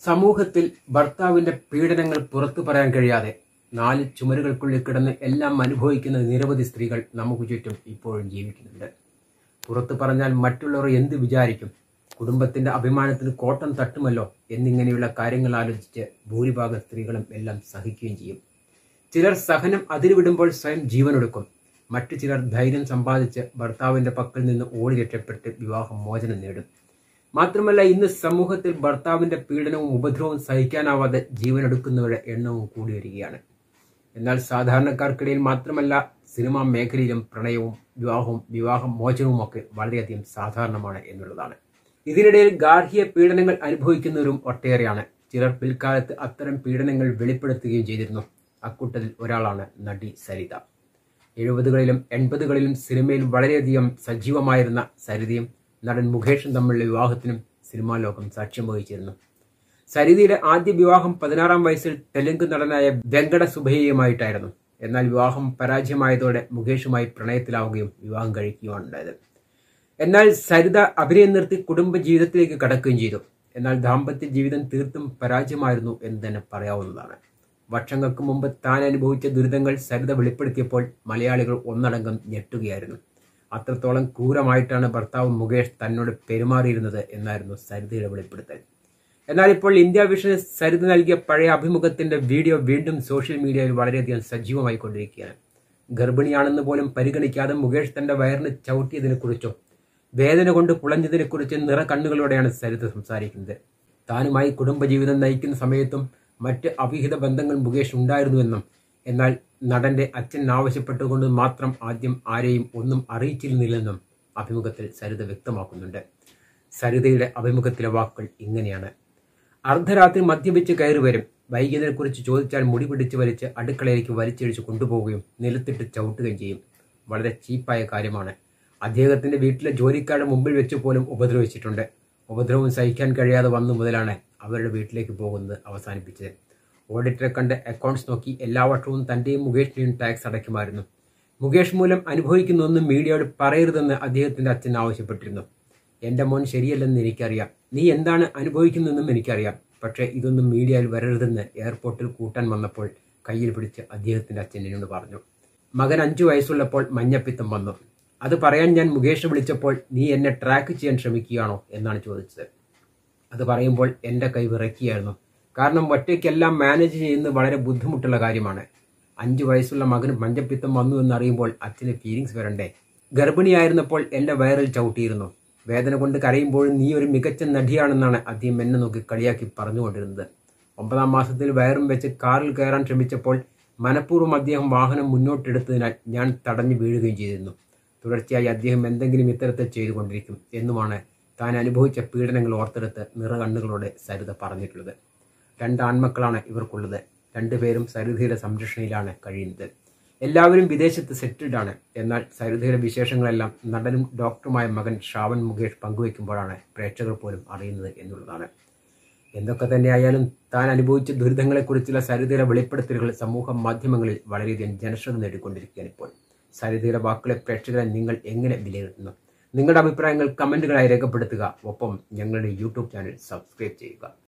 സമൂഹത്തിൽ ഭർത്താവിന്റെ പീഡനങ്ങൾ പുറത്തു പറയാൻ കഴിയാതെ നാല് ചുമരുകൾക്കുള്ളിൽ കിടന്ന് എല്ലാം അനുഭവിക്കുന്ന നിരവധി സ്ത്രീകൾ നമുക്ക് ചുറ്റും ഇപ്പോഴും ജീവിക്കുന്നുണ്ട് പുറത്തു പറഞ്ഞാൽ മറ്റുള്ളവർ എന്ത് വിചാരിക്കും കുടുംബത്തിന്റെ അഭിമാനത്തിന് കോട്ടം തട്ടുമല്ലോ എന്നിങ്ങനെയുള്ള കാര്യങ്ങൾ ആലോചിച്ച് ഭൂരിഭാഗം സ്ത്രീകളും എല്ലാം സഹിക്കുകയും ചെയ്യും ചിലർ സഹനം അതിരുവിടുമ്പോൾ സ്വയം ജീവനൊടുക്കും മറ്റു ചിലർ ധൈര്യം സമ്പാദിച്ച് ഭർത്താവിന്റെ പക്കൽ നിന്ന് ഓടി രക്ഷപ്പെട്ട് വിവാഹ മോചനം നേടും മാത്രമല്ല ഇന്ന് സമൂഹത്തിൽ ഭർത്താവിന്റെ പീഡനവും ഉപദ്രവവും സഹിക്കാനാവാതെ ജീവനെടുക്കുന്നവരുടെ എണ്ണവും കൂടി വരികയാണ് എന്നാൽ സാധാരണക്കാർക്കിടയിൽ മാത്രമല്ല സിനിമാ മേഖലയിലും പ്രണയവും വിവാഹവും വിവാഹ മോചനവും ഒക്കെ വളരെയധികം സാധാരണമാണ് എന്നുള്ളതാണ് ഇതിനിടയിൽ ഗാർഹിക പീഡനങ്ങൾ അനുഭവിക്കുന്നവരും ഒട്ടേറെയാണ് ചിലർ പിൽക്കാലത്ത് അത്തരം പീഡനങ്ങൾ വെളിപ്പെടുത്തുകയും ചെയ്തിരുന്നു അക്കൂട്ടത്തിൽ ഒരാളാണ് നടി സരിത എഴുപതുകളിലും എൺപതുകളിലും സിനിമയിൽ വളരെയധികം സജീവമായിരുന്ന സരിതയും നടൻ മുകേഷും തമ്മിലുള്ള വിവാഹത്തിനും സിനിമാ ലോകം സാക്ഷ്യം വഹിച്ചിരുന്നു സരിതയുടെ ആദ്യ വിവാഹം പതിനാറാം വയസ്സിൽ തെലുങ്ക് നടനായ വെങ്കട സുബയ്യയുമായിട്ടായിരുന്നു എന്നാൽ വിവാഹം പരാജയമായതോടെ മുകേഷുമായി പ്രണയത്തിലാവുകയും വിവാഹം കഴിക്കുകയാണ് ഉണ്ടായത് എന്നാൽ സരിത അഭിനയം നിർത്തി കുടുംബ ജീവിതത്തിലേക്ക് കടക്കുകയും ചെയ്തു എന്നാൽ ദാമ്പത്യ ജീവിതം തീർത്തും പരാജയമായിരുന്നു എന്ന് തന്നെ പറയാവുന്നതാണ് വർഷങ്ങൾക്ക് മുമ്പ് താൻ അനുഭവിച്ച ദുരിതങ്ങൾ സരിത വെളിപ്പെടുത്തിയപ്പോൾ മലയാളികൾ ഒന്നടങ്കം ഞെട്ടുകയായിരുന്നു അത്രത്തോളം ക്രൂരമായിട്ടാണ് ഭർത്താവ് മുകേഷ് തന്നോട് പെരുമാറിയിരുന്നത് എന്നായിരുന്നു സരിതയുടെ വെളിപ്പെടുത്തൽ എന്നാൽ ഇപ്പോൾ ഇന്ത്യ വിഷന് സരിത നൽകിയ പഴയ അഭിമുഖത്തിന്റെ വീഡിയോ വീണ്ടും സോഷ്യൽ മീഡിയയിൽ വളരെയധികം സജീവമായി കൊണ്ടിരിക്കുകയാണ് ഗർഭിണിയാണെന്ന് പോലും പരിഗണിക്കാതെ മുകേഷ് തന്റെ വയറിന് ചവിട്ടിയതിനെ കുറിച്ചും വേദന കൊണ്ട് പുളഞ്ഞതിനെ കുറിച്ച് നിറ കണ്ണുകളോടെയാണ് സരിത സംസാരിക്കുന്നത് താനുമായി കുടുംബജീവിതം നയിക്കുന്ന സമയത്തും മറ്റ് അവിഹിത ബന്ധങ്ങൾ മുകേഷ് ഉണ്ടായിരുന്നുവെന്നും എന്നാൽ നടന്റെ അച്ഛൻ ആവശ്യപ്പെട്ടുകൊണ്ട് മാത്രം ആദ്യം ആരെയും ഒന്നും അറിയിച്ചിരുന്നില്ലെന്നും അഭിമുഖത്തിൽ സരിത വ്യക്തമാക്കുന്നുണ്ട് സരിതയുടെ അഭിമുഖത്തിലെ വാക്കുകൾ ഇങ്ങനെയാണ് അർദ്ധരാത്രി മദ്യപിച്ച് കയറി വരും വൈകിയതിനെക്കുറിച്ച് ചോദിച്ചാൽ മുടി പിടിച്ച് വലിച്ച് അടുക്കളയിലേക്ക് വലിച്ചിഴിച്ച് കൊണ്ടുപോവുകയും നിലത്തിട്ട് ചവിട്ടുകയും ചെയ്യും വളരെ ചീപ്പായ കാര്യമാണ് അദ്ദേഹത്തിന്റെ വീട്ടിലെ ജോലിക്കാരുടെ മുമ്പിൽ വെച്ച് പോലും ഉപദ്രവിച്ചിട്ടുണ്ട് ഉപദ്രവം സഹിക്കാൻ കഴിയാതെ വന്നു മുതലാണ് അവരുടെ വീട്ടിലേക്ക് പോകുന്നത് അവസാനിപ്പിച്ചത് ഓഡിറ്ററെ കണ്ട് അക്കൗണ്ട്സ് നോക്കി എല്ലാ വർഷവും തന്റെയും മുകേഷിന്റെയും ടാക്സ് അടയ്ക്കുമായിരുന്നു മുകേഷ് മൂലം അനുഭവിക്കുന്നൊന്നും മീഡിയയോട് പറയരുതെന്ന് അദ്ദേഹത്തിന്റെ അച്ഛൻ ആവശ്യപ്പെട്ടിരുന്നു എന്റെ മോൻ ശരിയല്ലെന്ന് എനിക്കറിയാം നീ എന്താണ് അനുഭവിക്കുന്നതെന്നും എനിക്കറിയാം പക്ഷേ ഇതൊന്നും മീഡിയയിൽ വരരുതെന്ന് എയർപോർട്ടിൽ കൂട്ടാൻ വന്നപ്പോൾ കയ്യിൽ പിടിച്ച് അദ്ദേഹത്തിന്റെ അച്ഛൻ എന്നോട് പറഞ്ഞു മകൻ അഞ്ചു വയസ്സുള്ളപ്പോൾ മഞ്ഞപ്പിത്തം വന്നു അത് പറയാൻ ഞാൻ മുകേഷ് വിളിച്ചപ്പോൾ നീ എന്നെ ട്രാക്ക് ചെയ്യാൻ ശ്രമിക്കുകയാണോ എന്നാണ് ചോദിച്ചത് അത് പറയുമ്പോൾ എൻ്റെ കൈ വിറയ്ക്കുകയായിരുന്നു കാരണം ഒറ്റയ്ക്കെല്ലാം മാനേജ് ചെയ്യുന്നത് വളരെ ബുദ്ധിമുട്ടുള്ള കാര്യമാണ് അഞ്ചു വയസ്സുള്ള മകന് മഞ്ഞപ്പിത്തം വന്നു എന്നറിയുമ്പോൾ അച്ഛന് ഫീലിങ്സ് വരണ്ടേ ഗർഭിണിയായിരുന്നപ്പോൾ എൻ്റെ വയറിൽ ചവിട്ടിയിരുന്നു വേദന കൊണ്ട് കരയുമ്പോഴും നീ ഒരു മികച്ച നടിയാണെന്നാണ് അദ്ദേഹം എന്നെ നോക്കി കളിയാക്കി പറഞ്ഞുകൊണ്ടിരുന്നത് ഒമ്പതാം മാസത്തിൽ വയറും വെച്ച് കാറിൽ കയറാൻ ശ്രമിച്ചപ്പോൾ മനഃപൂർവ്വം അദ്ദേഹം വാഹനം മുന്നോട്ടെടുത്തതിനാൽ ഞാൻ തടഞ്ഞു വീഴുകയും ചെയ്തിരുന്നു തുടർച്ചയായി അദ്ദേഹം എന്തെങ്കിലും ഇത്തരത്തിൽ ചെയ്തുകൊണ്ടിരിക്കും എന്നുമാണ് താൻ അനുഭവിച്ച പീഡനങ്ങൾ ഓർത്തെടുത്ത് നിറകണ്ണുകളോടെ സരിത പറഞ്ഞിട്ടുള്ളത് രണ്ട് ആൺമക്കളാണ് ഇവർക്കുള്ളത് രണ്ടുപേരും സരിതയുടെ സംരക്ഷണയിലാണ് കഴിയുന്നത് എല്ലാവരും വിദേശത്ത് സെറ്റിൽഡ് ആണ് എന്നാൽ സരിതയുടെ വിശേഷങ്ങളെല്ലാം നടനും ഡോക്ടറുമായ മകൻ ശ്രാവൺ മുകേഷ് പങ്കുവയ്ക്കുമ്പോഴാണ് പ്രേക്ഷകർ പോലും അറിയുന്നത് എന്നുള്ളതാണ് എന്തൊക്കെ തന്നെയായാലും താൻ അനുഭവിച്ച ദുരിതങ്ങളെക്കുറിച്ചുള്ള സരിതയുടെ വെളിപ്പെടുത്തലുകൾ സമൂഹ മാധ്യമങ്ങളിൽ വളരെയധികം ജനശ്രദ്ധ നേടിക്കൊണ്ടിരിക്കുകയാണ് ഇപ്പോൾ സരിതയുടെ വാക്കുകളെ പ്രേക്ഷകരെ നിങ്ങൾ എങ്ങനെ വിലയിരുത്തുന്നു നിങ്ങളുടെ അഭിപ്രായങ്ങൾ കമന്റുകളായി രേഖപ്പെടുത്തുക ഒപ്പം ഞങ്ങളുടെ യൂട്യൂബ് ചാനൽ സബ്സ്ക്രൈബ് ചെയ്യുക